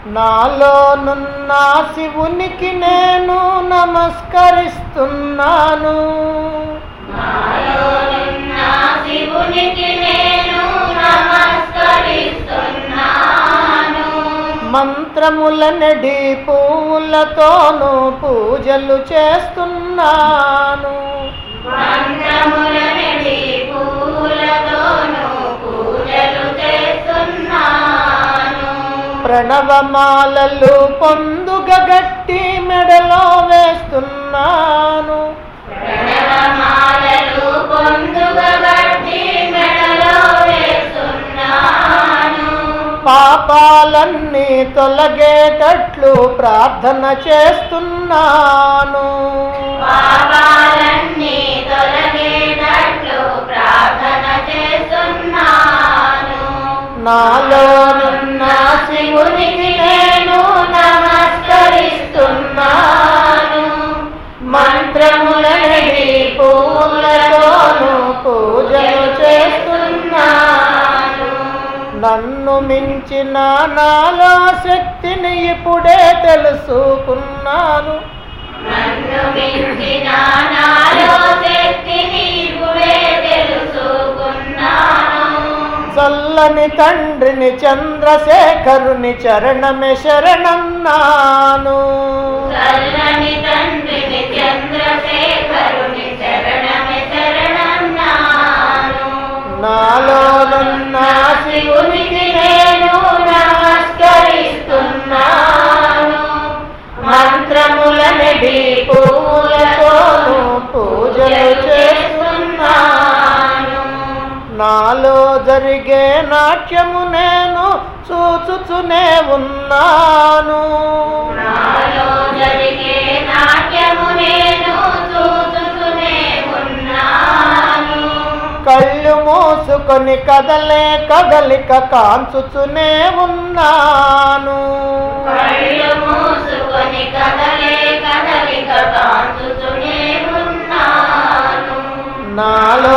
నాలోనున్న శివునికి నేను నమస్కరిస్తున్నాను నాలోనున్న శివునికి నేను నమస్కరిస్తున్నాను మంత్రములనడి పువ్వులతోనూ పూజలు చేస్తున్నాను మంత్రములనడి పూలతోను పూజలు చేస్తున్నాను ప్రణవమాలలు పొందుగ గట్టి మెడలో వేస్తున్నాను ప్రణవమాలలు పొందుగా గట్టి మెడలో వేస్తున్నాను పాపాలన్నీ తొలగేటట్లు ప్రార్థన చేస్తున్నాను పాపాలన్నీ తొలగేటట్లు ప్రార్థన చేస్తున్నాను నాలోనున్న శివునికి నేను నమస్కరిస్తున్నాను మంత్రములనడి పూలతోను పూజలు చేస్తున్నాను నన్ను మించిన నాలో శక్తిని ఇప్పుడే తెలుసుకున్నాను నన్ను మించిన నాలో శక్తిని ఇప్పుడే తెలుసుకున్నాను చల్లని తండ్రిని చంద్రశేఖరుని చరణమే శరణన్నాను చల్లని తండ్రిని చంద్రశేఖరుని శరణమే శరణన్నాను నాలోనున్న శివునికి నేను నమస్కరిస్తున్నాను మంత్రములనిడి పూలతోను పూజలు చేస్తున్నాను నాలో జరిగే నాట్యము నేను చూచుచునే ఉన్నాను నాలో జరిగే నాట్యము నేను చూచుతూనే ఉన్నాను కళ్ళు మూసుకొని కదలే కదలిక కాంచుచునే ఉన్నాను కళ్ళు మూసుకొని కదలే కదలిక కాంచుతూనే ఉన్నాను నాలో